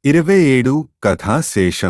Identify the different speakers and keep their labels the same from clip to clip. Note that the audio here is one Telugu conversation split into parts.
Speaker 1: ఇరవై ఏడు కథాశేషం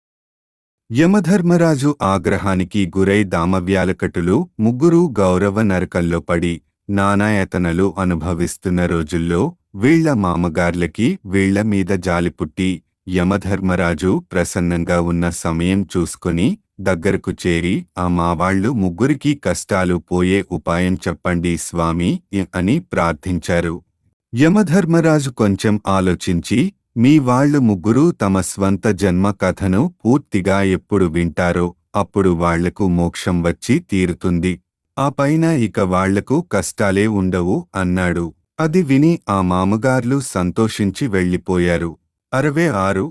Speaker 1: యమధర్మరాజు ఆగ్రహానికి గురై దామవ్యాలకటులు ముగ్గురు గౌరవ నరకంలో పడి నానాయతనలు అనుభవిస్తున్న రోజుల్లో వీళ్ల మామగార్లకి వీళ్ల మీద జాలి పుట్టి యమధర్మరాజు ప్రసన్నంగా ఉన్న సమయం చూసుకొని దగ్గరకు చేరి ఆ మావాళ్లు ముగ్గురికి కష్టాలు పోయే ఉపాయం చెప్పండి స్వామి అని ప్రార్థించారు యమధర్మరాజు కొంచెం ఆలోచించి మీ వాళ్ళు ముగ్గురు తమ స్వంత జన్మ కథను పూర్తిగా ఎప్పుడు వింటారో అప్పుడు వాళ్లకు మోక్షం వచ్చి తీరుతుంది ఆ పైన ఇక వాళ్లకు కష్టాలే ఉండవు అన్నాడు అది విని ఆ మామగార్లు సంతోషించి వెళ్ళిపోయారు అరవై ఆరు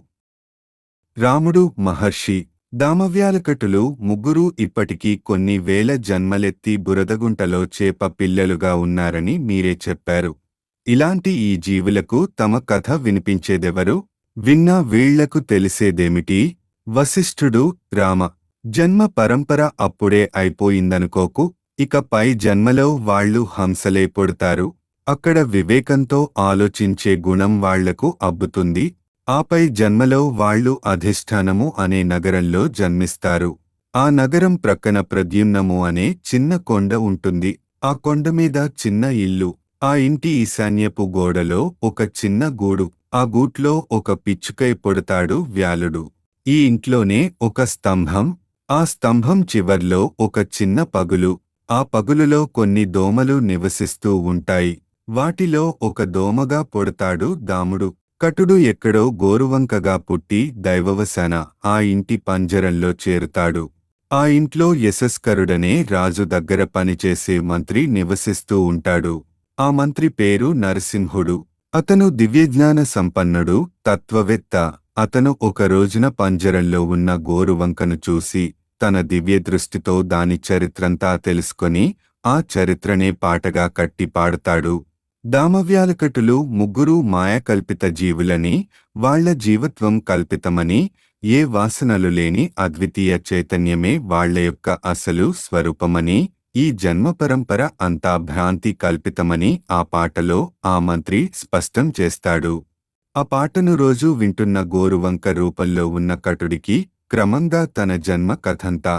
Speaker 1: రాముడు మహర్షి దామవ్యాలకటులు ముగ్గురు ఇప్పటికీ కొన్ని వేల జన్మలెత్తి బురదగుంటలో చేప పిల్లలుగా ఉన్నారని మీరే చెప్పారు ఇలాంటి ఈ జీవులకు తమ కథ వినిపించేదెవరు విన్నా వీళ్లకు తెలిసేదేమిటి వశిష్ఠుడు రామ జన్మ పరంపర అప్పుడే అయిపోయిందనుకోకు ఇక పై జన్మలో వాళ్ళు హంసలే పొడతారు అక్కడ వివేకంతో ఆలోచించే గుణం వాళ్లకు అబ్బుతుంది ఆపై జన్మలో వాళ్ళు అధిష్టానము అనే నగరంలో జన్మిస్తారు ఆ నగరం ప్రక్కన ప్రద్యుమ్నము అనే చిన్న కొండ ఉంటుంది ఆ కొండ మీద చిన్న ఇల్లు ఆ ఇంటి ఈశాన్యపు గోడలో ఒక చిన్న గూడు ఆ గూట్లో ఒక పిచ్చుకై పొడతాడు వ్యాలుడు ఈ ఇంట్లోనే ఒక స్తంభం ఆ స్తంభం చివర్లో ఒక చిన్న పగులు ఆ పగులులో కొన్ని దోమలు నివసిస్తూ ఉంటాయి వాటిలో ఒక దోమగా పొడతాడు దాముడు కటుడు ఎక్కడో గోరువంకగా పుట్టి దైవవశాన ఆ ఇంటి పంజరంలో చేరుతాడు ఆ ఇంట్లో యశస్కరుడనే రాజు దగ్గర పనిచేసే మంత్రి నివసిస్తూ ఉంటాడు ఆ మంత్రి పేరు నరసింహుడు అతను దివ్యజ్ఞాన సంపన్నుడు తత్వవేత్త అతను ఒక రోజున పంజరంలో ఉన్న గోరువంకను చూసి తన దివ్య దృష్టితో దాని చరిత్రంతా తెలుసుకొని ఆ చరిత్రనే పాటగా కట్టి పాడతాడు దామవ్యాలకటులు ముగ్గురు మాయకల్పిత జీవులని వాళ్ల జీవత్వం కల్పితమని ఏ వాసనలు లేని అద్వితీయ చైతన్యమే వాళ్ల యొక్క అసలు స్వరూపమని ఈ జన్మ పరంపర అంతా భ్రాంతి కల్పితమని ఆ పాటలో ఆ మంత్రి స్పష్టం చేస్తాడు ఆ పాటను రోజూ వింటున్న గోరువంక రూపంలో ఉన్న కటుడికి క్రమంగా తన జన్మ కథంతా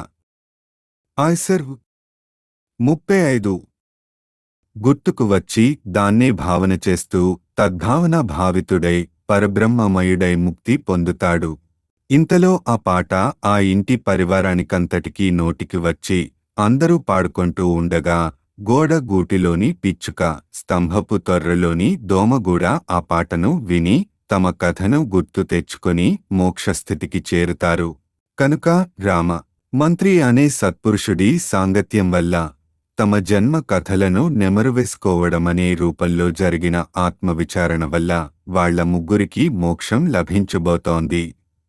Speaker 1: ఆయ్సర్ ముప్పై ఐదు గుర్తుకు వచ్చి దాన్నే భావన చేస్తూ తద్భావన భావితుడై పరబ్రహ్మమయుడై ముక్తి పొందుతాడు ఇంతలో ఆ పాట ఆ ఇంటి పరివారానికంతటికీ నోటికి వచ్చి అందరూ పాడుకుంటూ ఉండగా గోడ గూటిలోని పిచ్చుక స్తంభపు తొర్రలోని దోమగూడ ఆ పాటను విని తమ కథను గుర్తు తెచ్చుకొని మోక్షస్థితికి చేరుతారు కనుక రామ మంత్రి అనే సత్పురుషుడి సాంగత్యం వల్ల తమ జన్మ కథలను నెమరువేసుకోవడమనే రూపంలో జరిగిన ఆత్మవిచారణ వల్ల వాళ్ల ముగ్గురికి మోక్షం లభించబోతోంది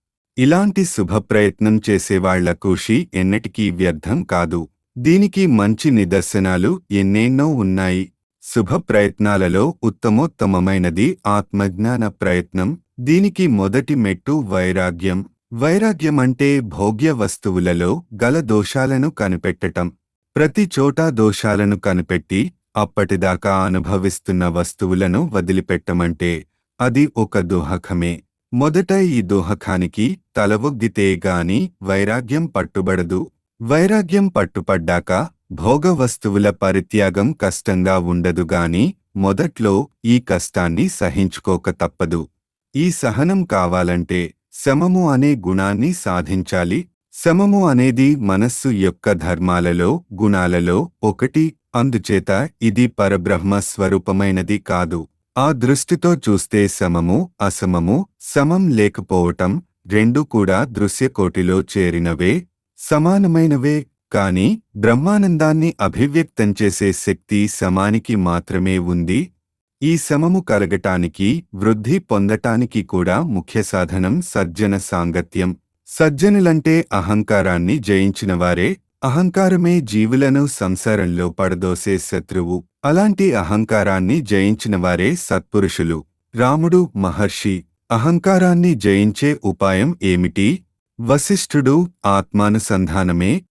Speaker 1: ఇలాంటి శుభప్రయత్నం చేసేవాళ్ల కృషి ఎన్నటికీ వ్యర్థం కాదు దీనికి మంచి నిదర్శనాలు ఎన్నెన్నో ఉన్నాయి శుభ ప్రయత్నాలలో ఉత్తమోత్తమమైనది ఆత్మజ్ఞాన ప్రయత్నం దీనికి మొదటి మెట్టు వైరాగ్యం వైరాగ్యం అంటే భోగ్య వస్తువులలో గల దోషాలను కనిపెట్టటం ప్రతి చోటా దోషాలను కనిపెట్టి అప్పటిదాకా అనుభవిస్తున్న వస్తువులను వదిలిపెట్టమంటే అది ఒక దోహకమే మొదట ఈ దోహకానికి తలవొగ్గితే గాని వైరాగ్యం పట్టుబడదు వైరాగ్యం పట్టుపడ్డాక భోగ వస్తువుల పరిత్యాగం కష్టంగా ఉండదుగాని మొదట్లో ఈ కష్టాన్ని సహించుకోక తప్పదు ఈ సహనం కావాలంటే శమము అనే గుణాన్ని సాధించాలి శమము అనేది మనస్సు యొక్క ధర్మాలలో గుణాలలో ఒకటి అందుచేత ఇది పరబ్రహ్మ స్వరూపమైనది కాదు ఆ దృష్టితో చూస్తే సమము అసమము సమం లేకపోవటం రెండు కూడా దృశ్యకోటిలో చేరినవే సమానమైనవే కాని బ్రహ్మానందాన్ని అభివ్యక్తం చేసే శక్తి సమానికి మాత్రమే ఉంది ఈ సమము కలగటానికి వృద్ధి పొందటానికి కూడా ముఖ్య సాధనం సజ్జన సాంగత్యం సజ్జనులంటే అహంకారాన్ని జయించినవారే అహంకారమే జీవులను సంసారంలో పడదోసే శత్రువు అలాంటి అహంకారాన్ని జయించినవారే సత్పురుషులు రాముడు మహర్షి అహంకారాన్ని జయించే ఉపాయం ఏమిటి వశిష్ఠుడు ఆత్మానుసంధానమే